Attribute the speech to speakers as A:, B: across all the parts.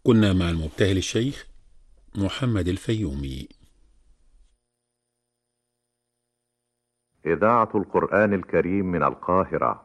A: كنا مع المبتهل الشيخ محمد الفيومي
B: إذاعة القرآن الكريم من القاهرة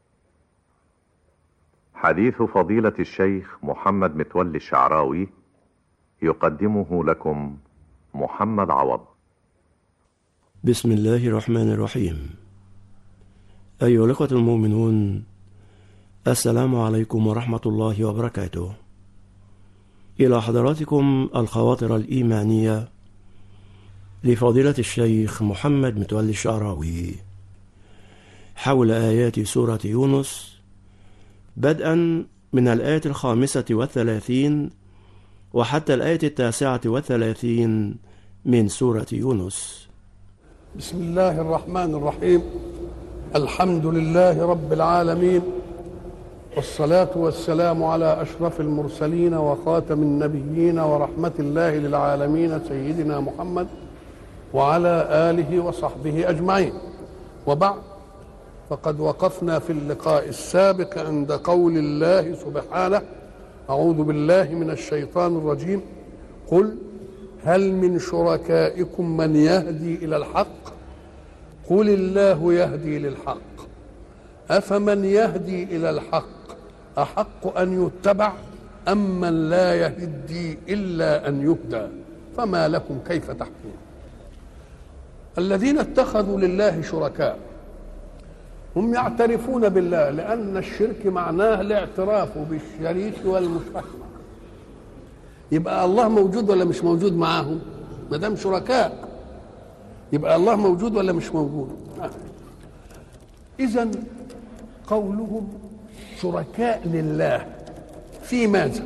B: حديث فضيلة الشيخ محمد متولي الشعراوي يقدمه لكم محمد عوض
C: بسم الله الرحمن الرحيم أيها الأخوة المؤمنون السلام عليكم ورحمة الله وبركاته إلى حضراتكم الخواطر الإيمانية لفضيلة الشيخ محمد متولي الشعراوي حول آيات سورة يونس بدءا من الآية الخامسة والثلاثين وحتى الآية التاسعة والثلاثين من سورة يونس
D: بسم الله الرحمن الرحيم الحمد لله رب العالمين والصلاة والسلام على أشرف المرسلين وخاتم النبيين ورحمة الله للعالمين سيدنا محمد وعلى آله وصحبه أجمعين وبعد فقد وقفنا في اللقاء السابق عند قول الله سبحانه أعوذ بالله من الشيطان الرجيم قل هل من شركائكم من يهدي إلى الحق قل الله يهدي للحق أفمن يهدي إلى الحق أحق أن يتبع أم من لا يهدي إلا أن يهدى فما لكم كيف تحكمون الذين اتخذوا لله شركاء هم يعترفون بالله لأن الشرك معناه الاعتراف بالشريك والمشرك يبقى الله موجود ولا مش موجود معاهم ما دام شركاء يبقى الله موجود ولا مش موجود إذا قولهم شركاء لله في ماذا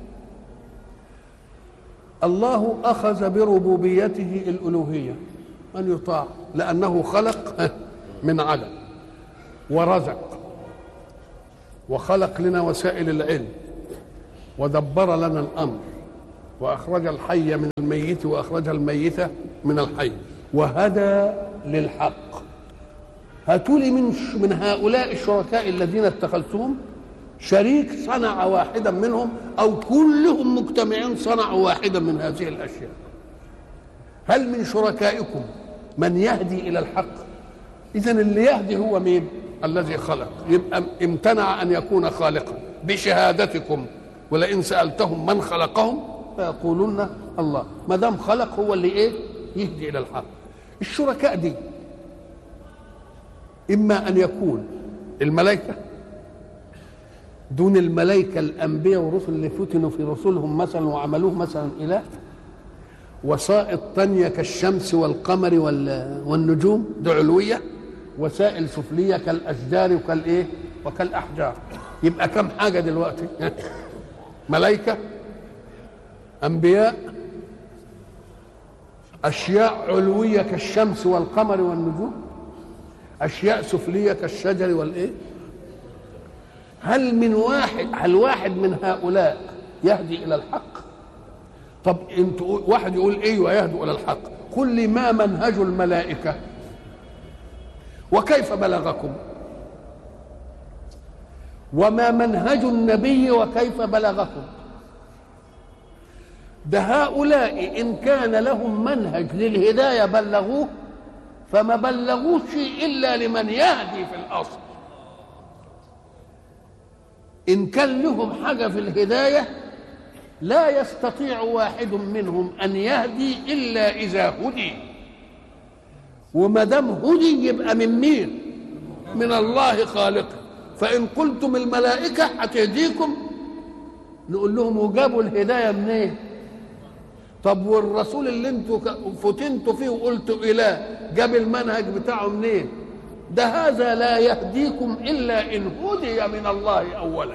D: الله أخذ بربوبيته الألوهية من يطاع لأنه خلق من عدم ورزق وخلق لنا وسائل العلم ودبر لنا الأمر وأخرج الحي من الميت وأخرج الميت من الحي وهدى للحق هاتوا لي من من هؤلاء الشركاء الذين اتخذتهم شريك صنع واحدا منهم او كلهم مجتمعين صنعوا واحدا من هذه الاشياء هل من شركائكم من يهدي الى الحق اذا اللي يهدي هو مين الذي خلق يبقى امتنع ان يكون خالقا بشهادتكم ولئن سالتهم من خلقهم فيقولون الله ما دام خلق هو اللي ايه يهدي الى الحق الشركاء دي اما ان يكون الملائكه دون الملائكه الانبياء والرسل اللي فتنوا في رسلهم مثلا وعملوه مثلا اله وسائط تانية كالشمس والقمر والنجوم دي علوية وسائل سفلية كالأشجار وكالإيه وكالأحجار يبقى كم حاجة دلوقتي ملائكة أنبياء أشياء علوية كالشمس والقمر والنجوم أشياء سفلية كالشجر والإيه هل من واحد هل واحد من هؤلاء يهدي إلى الحق طب انت واحد يقول ايوه يهدوا الى الحق قل لي ما منهج الملائكه وكيف بلغكم وما منهج النبي وكيف بلغكم ده هؤلاء ان كان لهم منهج للهدايه بلغوه فما بلغوش الا لمن يهدي في الاصل ان كان لهم حاجه في الهدايه لا يستطيع واحد منهم ان يهدي الا اذا هدي وما دام هدي يبقى من مين من الله خالقه فان قلتم الملائكه هتهديكم نقول لهم وجابوا الهدايه منين طب والرسول اللي انتوا فتنتوا فيه وقلتوا اله جاب المنهج بتاعه منين ده هذا لا يهديكم الا ان هدي من الله اولا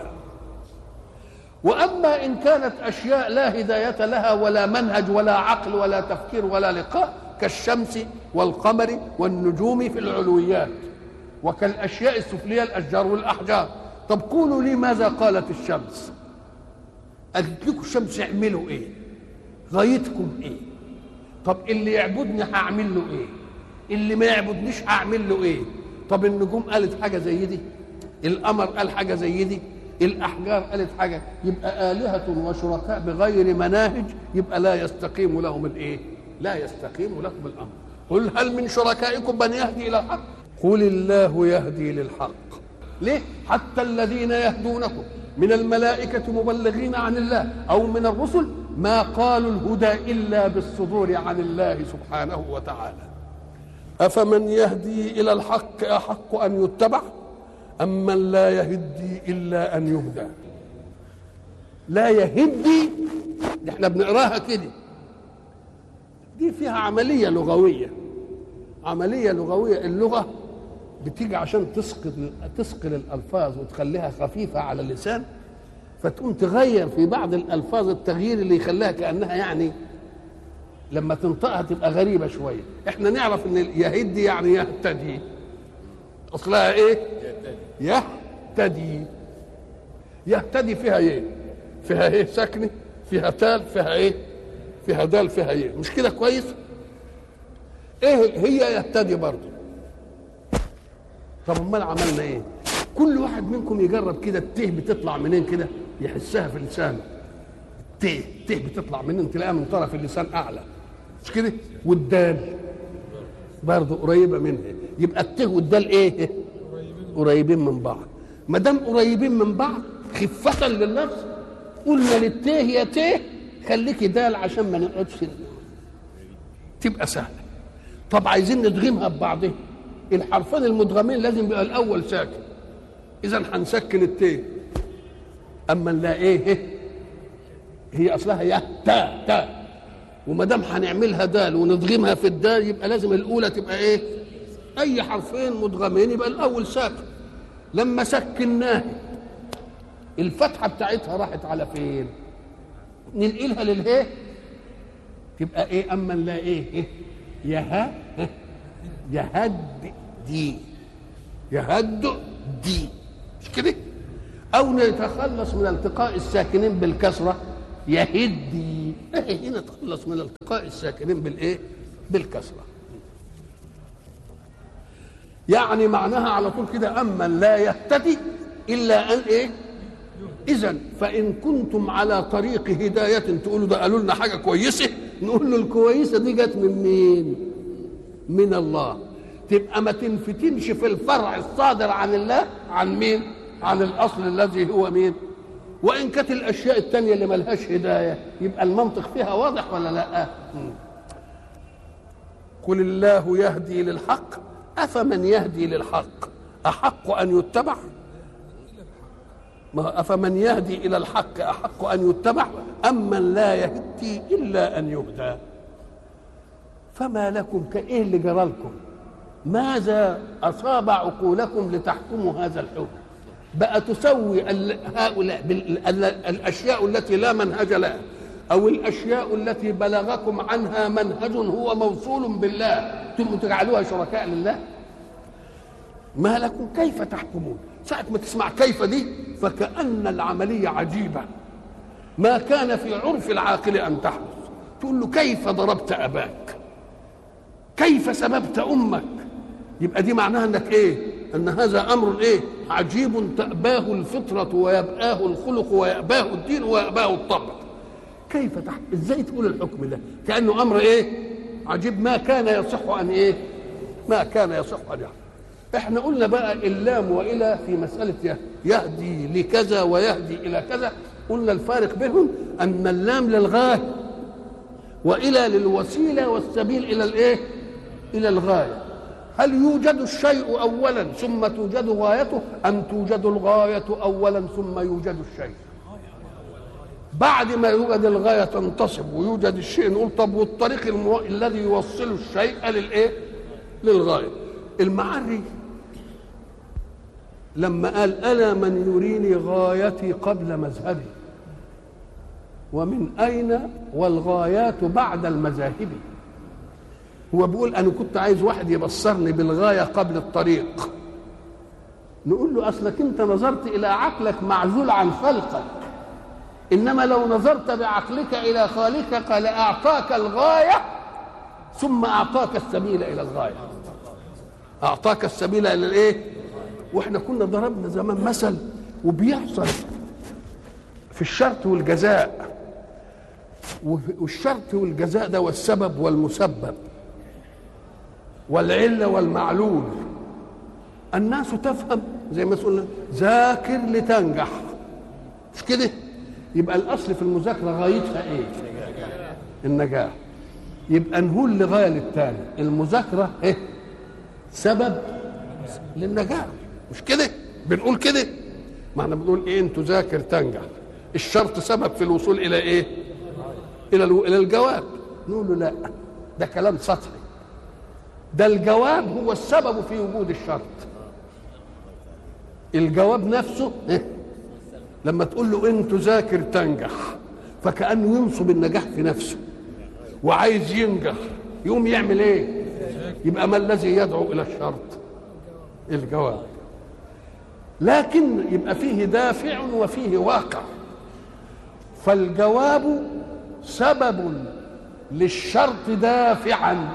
D: واما ان كانت اشياء لا هدايه لها ولا منهج ولا عقل ولا تفكير ولا لقاء كالشمس والقمر والنجوم في العلويات وكالاشياء السفليه الاشجار والاحجار طب قولوا لي ماذا قالت الشمس قالت لكم الشمس اعملوا ايه غايتكم ايه طب اللي يعبدني هعمل له ايه اللي ما يعبدنيش هعمل له ايه طب النجوم قالت حاجه زي دي القمر قال حاجه زي دي الاحجار قالت حاجه يبقى الهه وشركاء بغير مناهج يبقى لا يستقيم لهم الايه لا يستقيم لهم الامر قل هل من شركائكم من يهدي الى الحق قل الله يهدي للحق ليه حتى الذين يهدونكم من الملائكة مبلغين عن الله أو من الرسل ما قالوا الهدى إلا بالصدور عن الله سبحانه وتعالى أفمن يهدي إلى الحق أحق أن يتبع أم من لا يهدي إلا أن يهدى لا يهدي دي احنا بنقراها كده دي فيها عملية لغوية عملية لغوية اللغة بتيجي عشان تسقط تثقل الألفاظ وتخليها خفيفة على اللسان فتقوم تغير في بعض الألفاظ التغيير اللي يخليها كأنها يعني لما تنطقها تبقى غريبة شوية احنا نعرف ان يهدي يعني يهتدي اصلها ايه يهتدي يهتدي فيها ايه فيها ايه سكنة فيها تال فيها ايه فيها دال فيها ايه مش كده كويس ايه هي يهتدي برضه طب امال عملنا ايه كل واحد منكم يجرب كده الته بتطلع منين كده يحسها في لسانه ته ته بتطلع منين تلاقيها من طرف اللسان اعلى مش كده والدال برضه قريبه منها يبقى الته والدال ايه قريبين من بعض ما دام قريبين من بعض خفة لللفظ قلنا للته يا ته خليكي دال عشان ما نقعدش تبقى سهله طب عايزين ندغمها ببعضها الحرفين المدغمين لازم يبقى الاول ساكن اذا هنسكن التاء اما لا ايه هي اصلها يا تا تا وما دام هنعملها دال وندغمها في الدال يبقى لازم الاولى تبقى ايه اي حرفين مدغمين يبقى الاول ساكن لما سكناه الفتحه بتاعتها راحت على فين ننقلها للهي تبقى ايه اما لا ايه, إيه؟ يها يهد دي يهد دي مش كده او نتخلص من التقاء الساكنين بالكسره يهدي ايه نتخلص من التقاء الساكنين بالايه بالكسره يعني معناها على طول كده اما لا يهتدي الا ان ايه اذا فان كنتم على طريق هدايه تقولوا ده قالوا لنا حاجه كويسه نقول له الكويسه دي جت من مين من الله تبقى ما تنفتنش في الفرع الصادر عن الله عن مين عن الاصل الذي هو مين وان كانت الاشياء التانية اللي ملهاش هدايه يبقى المنطق فيها واضح ولا لا قل الله يهدي للحق افمن يهدي للحق احق ان يتبع ما افمن يهدي الى الحق احق ان يتبع ام من لا يهدي الا ان يهدى فما لكم كايه اللي جرالكم ماذا اصاب عقولكم لتحكموا هذا الحكم بقى تسوي هؤلاء الاشياء التي لا منهج لها او الاشياء التي بلغكم عنها منهج هو موصول بالله ثم تجعلوها شركاء لله ما لكم كيف تحكمون ساعة ما تسمع كيف دي فكأن العملية عجيبة ما كان في عرف العاقل أن تحدث تقول له كيف ضربت أباك كيف سببت أمك يبقى دي معناها أنك إيه أن هذا أمر إيه عجيب تأباه الفطرة ويبآه الخلق ويأباه الدين ويأباه الطبع كيف تحت ازاي تقول الحكم ده كانه امر ايه عجيب ما كان يصح ان ايه ما كان يصح ان يحصل احنا قلنا بقى اللام والى في مساله يهدي لكذا ويهدي الى كذا قلنا الفارق بينهم ان اللام للغايه والى للوسيله والسبيل الى الايه الى الغايه هل يوجد الشيء اولا ثم توجد غايته ام توجد الغايه اولا ثم يوجد الشيء بعد ما يوجد الغايه تنتصب ويوجد الشيء نقول طب والطريق المو... الذي يوصل الشيء للايه للغايه المعري لما قال انا من يريني غايتي قبل مذهبي ومن اين والغايات بعد المذاهب هو بيقول انا كنت عايز واحد يبصرني بالغايه قبل الطريق نقول له اصلك انت نظرت الى عقلك معزول عن خلقك انما لو نظرت بعقلك الى خالقك لاعطاك الغايه ثم اعطاك السبيل الى الغايه اعطاك السبيل الى الايه واحنا كنا ضربنا زمان مثل وبيحصل في الشرط والجزاء والشرط والجزاء ده والسبب والمسبب والعلة والمعلول الناس تفهم زي ما قلنا ذاكر لتنجح مش كده يبقى الاصل في المذاكره غايتها ايه النجاح يبقى نقول لغايه للتاني المذاكره ايه سبب للنجاح مش كده بنقول كده ما احنا بنقول ايه ان تذاكر تنجح الشرط سبب في الوصول الى ايه الى الو... الى الجواب نقول له لا ده كلام سطحي ده الجواب هو السبب في وجود الشرط الجواب نفسه إيه؟ لما تقول له ان تذاكر تنجح فكانه ينصب النجاح في نفسه وعايز ينجح يقوم يعمل ايه يبقى ما الذي يدعو الى الشرط الجواب لكن يبقى فيه دافع وفيه واقع فالجواب سبب للشرط دافعا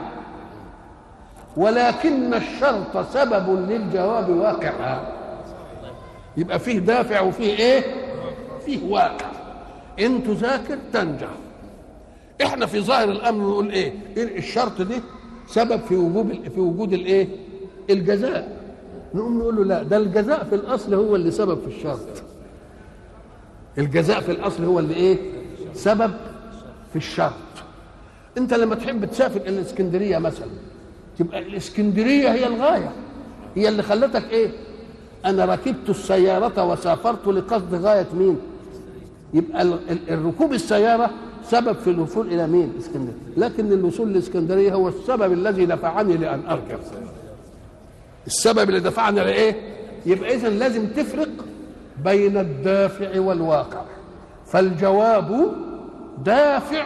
D: ولكن الشرط سبب للجواب واقعا يبقى فيه دافع وفيه ايه فيه واقع ان تذاكر تنجح احنا في ظاهر الامر نقول ايه الشرط ده سبب في وجود في وجود الايه الجزاء نقوم نقول له لا ده الجزاء في الاصل هو اللي سبب في الشرط الجزاء في الاصل هو اللي ايه سبب في الشرط انت لما تحب تسافر الى الاسكندريه مثلا تبقى الاسكندريه هي الغايه هي اللي خلتك ايه انا ركبت السياره وسافرت لقصد غايه مين يبقى الركوب السياره سبب في الوصول الى مين اسكندريه لكن الوصول لاسكندريه هو السبب الذي دفعني لان اركب السبب اللي دفعني لايه يبقى اذا لازم تفرق بين الدافع والواقع فالجواب دافع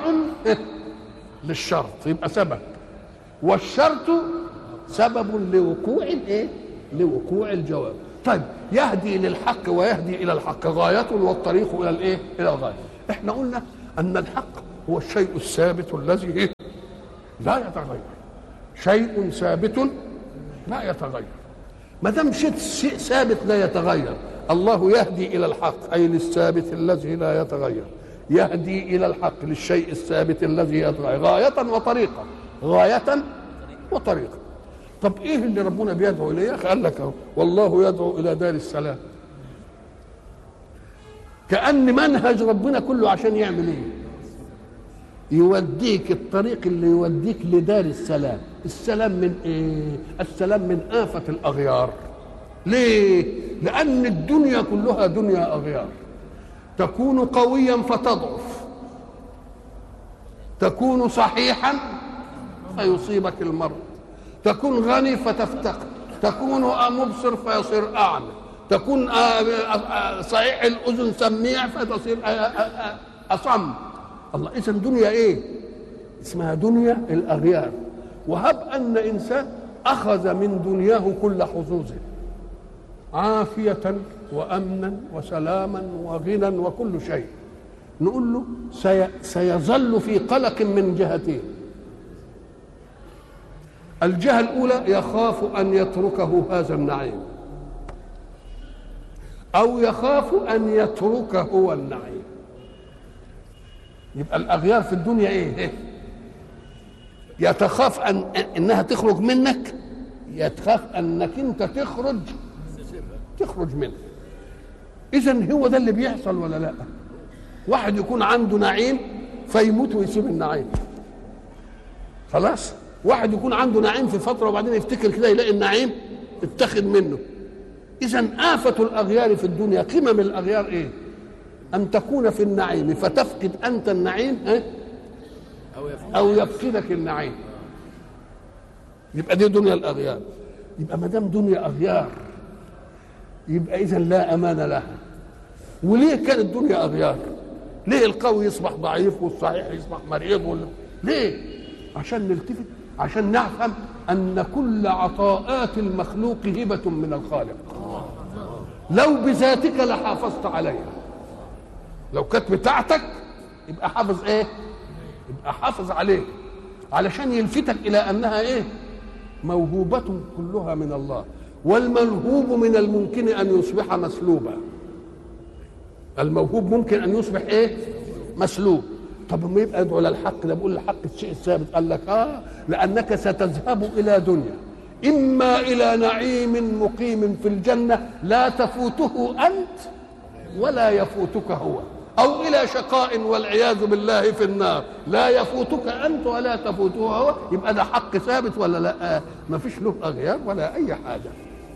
D: للشرط يبقى سبب والشرط سبب لوقوع الايه لوقوع الجواب طيب يهدي للحق ويهدي الى الحق غايه والطريق الى الايه الى الغايه احنا قلنا ان الحق هو الشيء الثابت الذي إيه؟ لا يتغير شيء ثابت لا يتغير ما دام شيء شيء ثابت لا يتغير الله يهدي الى الحق اي للثابت الذي لا يتغير يهدي الى الحق للشيء الثابت الذي يتغير غايه وطريقه غايه وطريقه طب ايه اللي ربنا بيدعو اليه قال لك اهو والله يدعو الى دار السلام كان منهج ربنا كله عشان يعمل ايه يوديك الطريق اللي يوديك لدار السلام السلام من ايه السلام من آفة الأغيار ليه لأن الدنيا كلها دنيا أغيار تكون قويا فتضعف تكون صحيحا فيصيبك المرض تكون غني فتفتقر تكون مبصر فيصير أعمى تكون صحيح الأذن سميع فتصير أصم الله إذا دنيا إيه اسمها دنيا الأغيار وهب أن إنسان أخذ من دنياه كل حظوظه عافية وأمنا وسلاما وغنى وكل شيء نقول له سي سيظل في قلق من جهتين الجهة الأولى يخاف أن يتركه هذا النعيم أو يخاف أن يتركه هو النعيم يبقى الأغيار في الدنيا إيه؟ إيه؟ يتخاف أن إنها تخرج منك يتخاف أنك أنت تخرج تخرج منه إذا هو ده اللي بيحصل ولا لا؟ واحد يكون عنده نعيم فيموت ويسيب النعيم خلاص واحد يكون عنده نعيم في فتره وبعدين يفتكر كده يلاقي النعيم اتخذ منه اذا آفة الأغيار في الدنيا قمم الأغيار إيه؟ أن تكون في النعيم فتفقد أنت النعيم إيه؟ أو يفقدك النعيم يبقى دي دنيا الأغيار يبقى ما دام دنيا أغيار يبقى إذا لا أمان لها وليه كانت الدنيا أغيار؟ ليه القوي يصبح ضعيف والصحيح يصبح مريض ولا ليه؟ عشان نلتفت عشان نفهم أن كل عطاءات المخلوق هبة من الخالق لو بذاتك لحافظت عليها لو كانت بتاعتك يبقى حافظ ايه يبقى حافظ عليك علشان يلفتك الى انها ايه موهوبة كلها من الله والملهوب من الممكن ان يصبح مسلوبا الموهوب ممكن ان يصبح ايه مسلوب طب ما يبقى يدعو للحق ده بيقول الحق الشيء الثابت قال لك اه لانك ستذهب الى دنيا اما الى نعيم مقيم في الجنه لا تفوته انت ولا يفوتك هو او الى شقاء والعياذ بالله في النار لا يفوتك انت ولا تفوته هو يبقى ده حق ثابت ولا لا ما فيش له اغيار ولا اي حاجه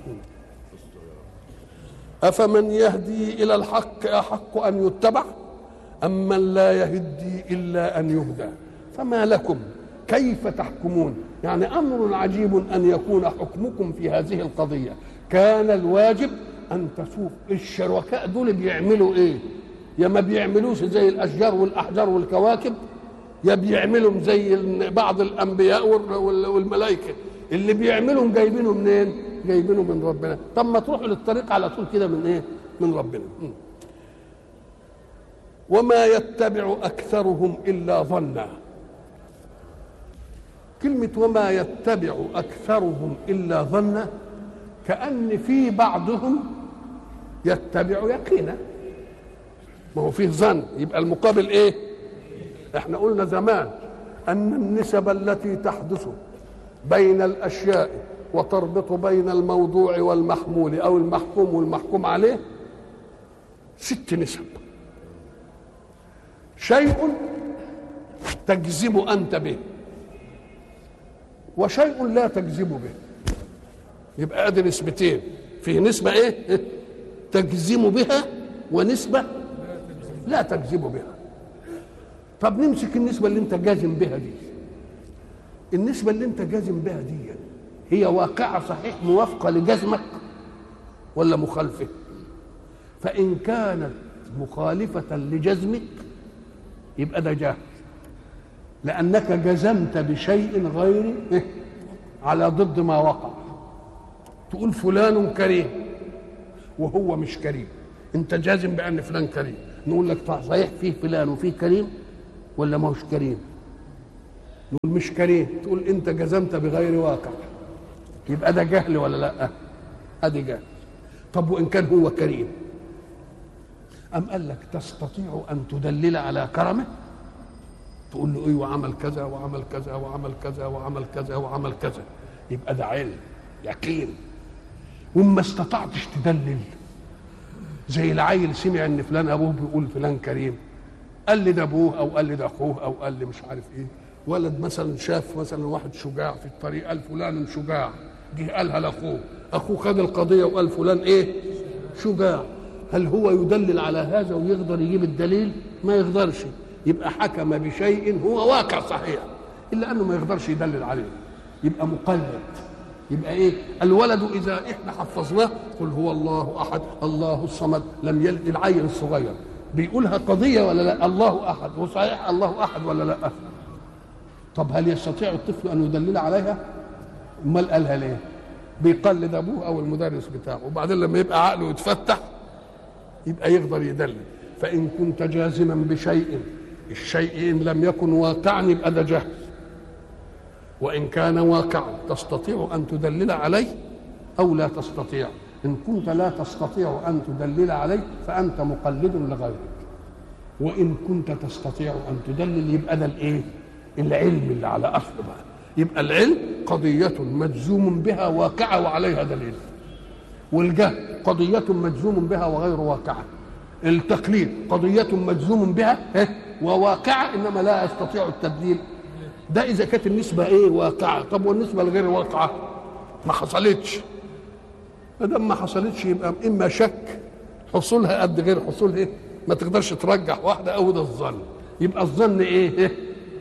D: افمن يهدي الى الحق احق ان يتبع أم من لا يهدي إلا أن يهدى فما لكم كيف تحكمون يعني أمر عجيب أن يكون حكمكم في هذه القضية كان الواجب أن تشوف الشركاء دول بيعملوا إيه يا ما بيعملوش زي الأشجار والأحجار والكواكب يا بيعملوا زي بعض الأنبياء والملائكة اللي بيعملهم جايبينه منين جايبينه من ربنا طب ما تروحوا للطريق على طول كده من ايه من ربنا وما يتبع اكثرهم الا ظنا كلمه وما يتبع اكثرهم الا ظنا كان في بعضهم يتبع يقينا ما هو فيه ظن يبقى المقابل ايه احنا قلنا زمان ان النسب التي تحدث بين الاشياء وتربط بين الموضوع والمحمول او المحكوم والمحكوم عليه ست نسب شيء تجزم انت به وشيء لا تجزم به يبقى ادي نسبتين فيه نسبه ايه تجزم بها ونسبه لا تجزم بها طب نمسك النسبه اللي انت جازم بها دي النسبه اللي انت جازم بها دي هي واقعه صحيح موافقه لجزمك ولا مخالفه فان كانت مخالفه لجزمك يبقى ده جهل لأنك جزمت بشيء غير على ضد ما وقع تقول فلان كريم وهو مش كريم انت جازم بأن فلان كريم نقول لك صحيح فيه فلان وفيه كريم ولا ما هوش كريم نقول مش كريم تقول انت جزمت بغير واقع يبقى ده جهل ولا لا ادي جهل طب وان كان هو كريم أم قال لك تستطيع أن تدلل على كرمه تقول له ايوه عمل كذا وعمل كذا وعمل كذا وعمل كذا وعمل كذا يبقى ده علم يقين وما استطعتش تدلل زي العيل سمع ان فلان ابوه بيقول فلان كريم قال لي ده ابوه او قال لي ده اخوه او قال لي مش عارف ايه ولد مثلا شاف مثلا واحد شجاع في الطريق قال فلان شجاع جه قالها لاخوه اخوه خد القضيه وقال فلان ايه شجاع هل هو يدلل على هذا ويقدر يجيب الدليل ما يقدرش يبقى حكم بشيء هو واقع صحيح الا انه ما يقدرش يدلل عليه يبقى مقلد يبقى ايه الولد اذا احنا حفظناه قل هو الله احد الله الصمد لم يلد العيل الصغير بيقولها قضيه ولا لا الله احد وصحيح الله احد ولا لا طب هل يستطيع الطفل ان يدلل عليها امال قالها ليه بيقلد ابوه او المدرس بتاعه وبعدين لما يبقى عقله يتفتح يبقى يقدر يدلل فان كنت جازما بشيء الشيء ان لم يكن واقعا يبقى ده جهل وان كان واقعا تستطيع ان تدلل عليه او لا تستطيع ان كنت لا تستطيع ان تدلل عليه فانت مقلد لغيرك وان كنت تستطيع ان تدلل يبقى ده الايه العلم اللي على اصل بقى يبقى العلم قضيه مجزوم بها واقعه وعليها دليل والجهل قضية مجزوم بها وغير واقعة التقليد قضية مجزوم بها وواقعة إنما لا يستطيع التبديل ده إذا كانت النسبة إيه واقعة طب والنسبة الغير واقعة ما حصلتش ما دام ما حصلتش يبقى إما شك حصولها قد غير حصولها إيه ما تقدرش ترجح واحدة أو ده الظن يبقى الظن إيه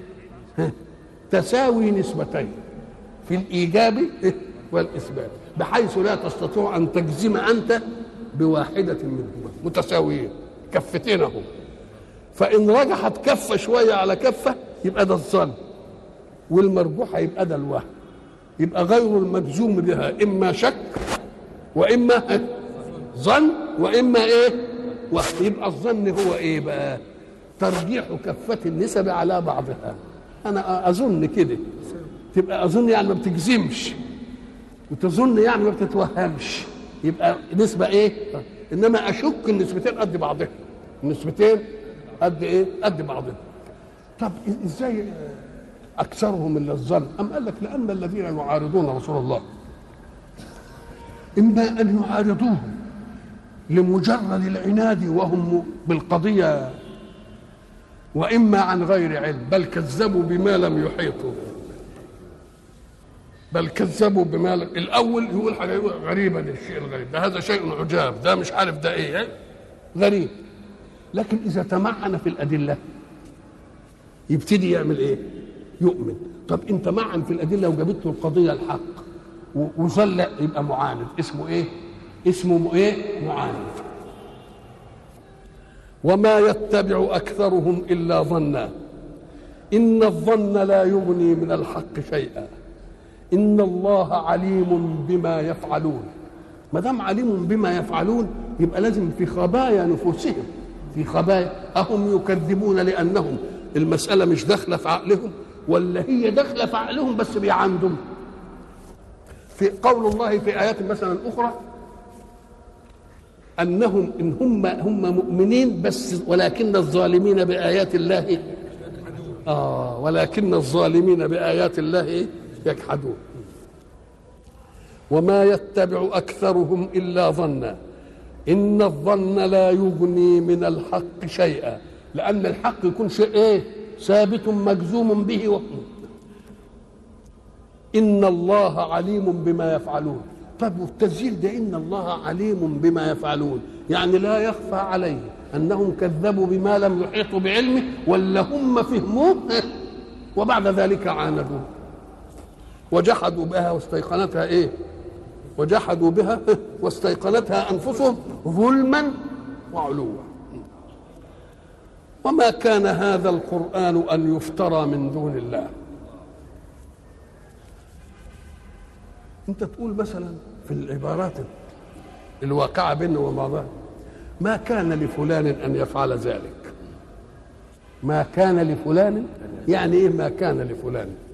D: تساوي نسبتين في الإيجاب والإثبات بحيث لا تستطيع ان تجزم انت بواحده منهما متساويين كفتين اهو فان رجحت كفه شويه على كفه يبقى ده الظن والمرجوحه يبقى ده الوهم يبقى غير المجزوم بها اما شك واما ظن واما ايه وهم يبقى الظن هو ايه بقى ترجيح كفه النسب على بعضها انا اظن كده تبقى اظن يعني ما بتجزمش وتظن يعني ما بتتوهمش يبقى نسبة ايه انما اشك النسبتين قد بعضها النسبتين قد ايه قد بعضهم طب ازاي اكثرهم الا الظن ام قال لك لان الذين يعارضون رسول الله اما ان يعارضوه لمجرد العناد وهم بالقضيه واما عن غير علم بل كذبوا بما لم يحيطوا بل كذبوا بما لم الاول يقول حاجه يقول غريبا الشيء الغريب ده هذا شيء عجاب ده مش عارف ده ايه غريب لكن اذا تمعن في الادله يبتدي يعمل ايه يؤمن طب انت معن في الادله وجابت له القضيه الحق وظل يبقى معاند اسمه ايه اسمه ايه معاند وما يتبع اكثرهم الا ظنا ان الظن لا يغني من الحق شيئا ان الله عليم بما يفعلون ما دام عليم بما يفعلون يبقى لازم في خبايا نفوسهم في خبايا اهم يكذبون لانهم المساله مش داخله في عقلهم ولا هي داخله في عقلهم بس بيعندهم في قول الله في ايات مثلا اخرى انهم ان هم هم مؤمنين بس ولكن الظالمين بايات الله اه ولكن الظالمين بايات الله يجحدون وما يتبع اكثرهم الا ظنا ان الظن لا يغني من الحق شيئا لان الحق يكون شيء ايه ثابت مجزوم به و... ان الله عليم بما يفعلون طب والتسجيل ده ان الله عليم بما يفعلون يعني لا يخفى عليه انهم كذبوا بما لم يحيطوا بعلمه ولا هم فهموه وبعد ذلك عاندوه وجحدوا بها واستيقنتها ايه وجحدوا بها واستيقنتها انفسهم ظلما وعلوا وما كان هذا القران ان يفترى من دون الله انت تقول مثلا في العبارات الواقعه بيننا وبعضها ما كان لفلان ان يفعل ذلك ما كان لفلان يعني ايه ما كان لفلان